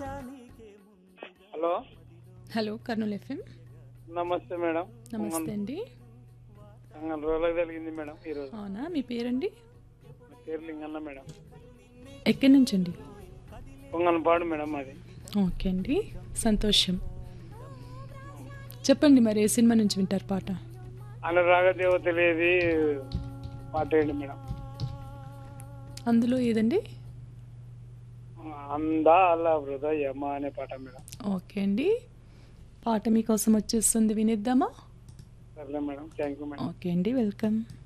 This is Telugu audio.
హలో హలో కర్నూలు ఎఫ్ఎం నమస్తే మేడం నమస్తే అండి అంగన్ రోజులకు జరిగింది మేడం ఈరోజు అవునా మీ పేరండి నా పేరు లింగన్న మేడం ఎక్కడి నుంచి అండి పొంగనపాడు మేడం అది ఓకే అండి సంతోషం చెప్పండి మరి ఏ సినిమా నుంచి వింటారు పాట అనురాగ దేవతలేది పాట ఏంటి మేడం అందులో ఏదండి అందాల హృదయమా అనే పాట మేడం ఓకే అండి పాట మీకోసం వచ్చేస్తుంది వినిద్దామా సర్లే madam thank you madam okay అండి వెల్కమ్